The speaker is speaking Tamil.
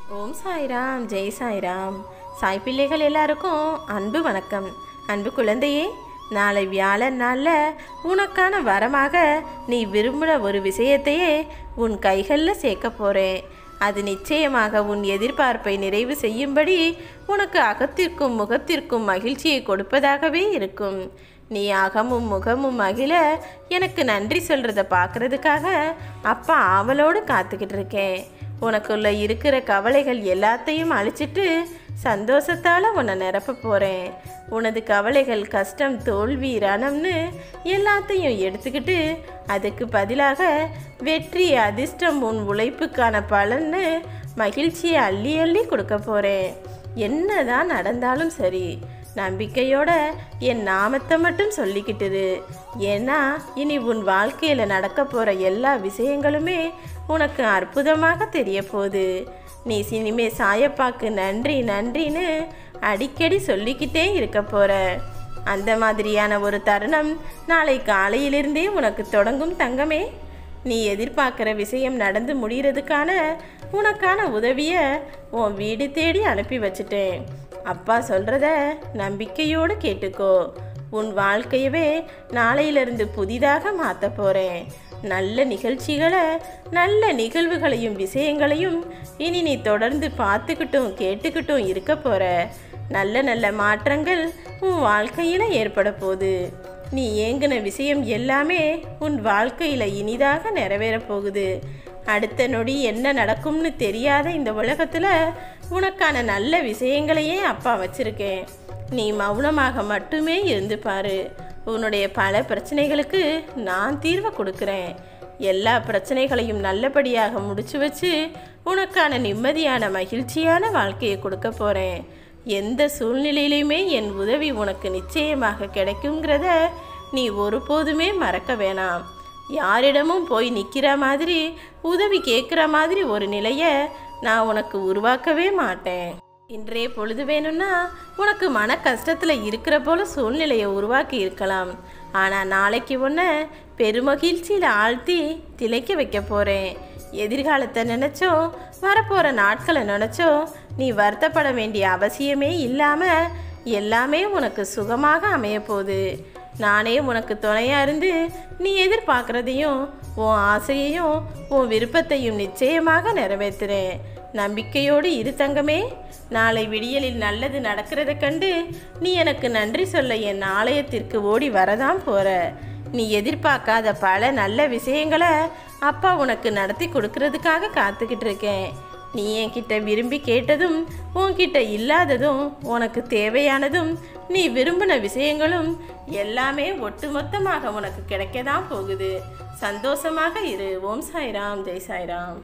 ஓம் சாய்ராம் ஜெய் சாய்ராம் சாய் பிள்ளைகள் எல்லாருக்கும் அன்பு வணக்கம் அன்பு குழந்தையே நாளை வியாழன் நாளில் உனக்கான வரமாக நீ விரும்புகிற ஒரு விஷயத்தையே உன் கைகளில் சேர்க்க போகிறேன் அது நிச்சயமாக உன் எதிர்பார்ப்பை நிறைவு செய்யும்படி உனக்கு அகத்திற்கும் முகத்திற்கும் மகிழ்ச்சியை கொடுப்பதாகவே இருக்கும் நீ அகமும் முகமும் மகிழ எனக்கு நன்றி சொல்கிறத பார்க்கறதுக்காக அப்பா ஆவலோடு காத்துக்கிட்டு இருக்கேன் உனக்குள்ள இருக்கிற கவலைகள் எல்லாத்தையும் அழிச்சிட்டு சந்தோஷத்தால் உன்னை நிரப்ப போகிறேன் உனது கவலைகள் கஷ்டம் தோல்வி ரணம்னு எல்லாத்தையும் எடுத்துக்கிட்டு அதுக்கு பதிலாக வெற்றி அதிர்ஷ்டம் உன் உழைப்புக்கான பலன்னு மகிழ்ச்சியை அள்ளி அள்ளி கொடுக்க போகிறேன் என்னதான் நடந்தாலும் சரி நம்பிக்கையோட என் நாமத்தை மட்டும் சொல்லிக்கிட்டுரு ஏன்னா இனி உன் வாழ்க்கையில் நடக்க போகிற எல்லா விஷயங்களுமே உனக்கு அற்புதமாக தெரிய போகுது நீ சினிமே சாயப்பாக்கு நன்றி நன்றின்னு அடிக்கடி சொல்லிக்கிட்டே இருக்க போற அந்த மாதிரியான ஒரு தருணம் நாளை காலையிலிருந்தே உனக்கு தொடங்கும் தங்கமே நீ எதிர்பார்க்குற விஷயம் நடந்து முடிகிறதுக்கான உனக்கான உதவியை உன் வீடு தேடி அனுப்பி வச்சிட்டேன் அப்பா சொல்கிறத நம்பிக்கையோடு கேட்டுக்கோ உன் வாழ்க்கையவே நாளையிலிருந்து புதிதாக மாற்ற போகிறேன் நல்ல நிகழ்ச்சிகளை நல்ல நிகழ்வுகளையும் விஷயங்களையும் இனி நீ தொடர்ந்து பார்த்துக்கிட்டும் கேட்டுக்கிட்டும் இருக்க போகிற நல்ல நல்ல மாற்றங்கள் உன் வாழ்க்கையில் ஏற்பட போகுது நீ ஏங்கின விஷயம் எல்லாமே உன் வாழ்க்கையில் இனிதாக நிறைவேறப் போகுது அடுத்த நொடி என்ன நடக்கும்னு தெரியாத இந்த உலகத்தில் உனக்கான நல்ல விஷயங்களையே அப்பா வச்சிருக்கேன் நீ மௌனமாக மட்டுமே இருந்து பாரு உன்னுடைய பல பிரச்சனைகளுக்கு நான் தீர்வை கொடுக்குறேன் எல்லா பிரச்சனைகளையும் நல்லபடியாக முடிச்சு வச்சு உனக்கான நிம்மதியான மகிழ்ச்சியான வாழ்க்கையை கொடுக்க போகிறேன் எந்த சூழ்நிலையிலையுமே என் உதவி உனக்கு நிச்சயமாக கிடைக்குங்கிறத நீ ஒருபோதுமே மறக்க வேணாம் யாரிடமும் போய் நிற்கிற மாதிரி உதவி கேட்குற மாதிரி ஒரு நிலையை நான் உனக்கு உருவாக்கவே மாட்டேன் இன்றைய பொழுது வேணும்னா உனக்கு மன கஷ்டத்தில் இருக்கிற போல சூழ்நிலையை உருவாக்கி இருக்கலாம் ஆனால் நாளைக்கு ஒன்று பெருமகிழ்ச்சியில் ஆழ்த்தி திளைக்க வைக்க போகிறேன் எதிர்காலத்தை நினச்சோ வரப்போகிற நாட்களை நினச்சோ நீ வருத்தப்பட வேண்டிய அவசியமே இல்லாமல் எல்லாமே உனக்கு சுகமாக அமைய போகுது நானே உனக்கு துணையாக இருந்து நீ எதிர்பார்க்குறதையும் உன் ஆசையையும் உன் விருப்பத்தையும் நிச்சயமாக நிறைவேற்றுறேன் நம்பிக்கையோடு இரு தங்கமே நாளை விடியலில் நல்லது நடக்கிறத கண்டு நீ எனக்கு நன்றி சொல்ல என் ஆலயத்திற்கு ஓடி வரதான் போற நீ எதிர்பார்க்காத பல நல்ல விஷயங்களை அப்பா உனக்கு நடத்தி கொடுக்கறதுக்காக காத்துக்கிட்டு இருக்கேன் நீ என்கிட்ட விரும்பி கேட்டதும் உன்கிட்ட இல்லாததும் உனக்கு தேவையானதும் நீ விரும்பின விஷயங்களும் எல்லாமே ஒட்டுமொத்தமாக உனக்கு கிடைக்க தான் போகுது சந்தோஷமாக இரு ஓம் சாய்ராம் ஜெய் சாய்ராம்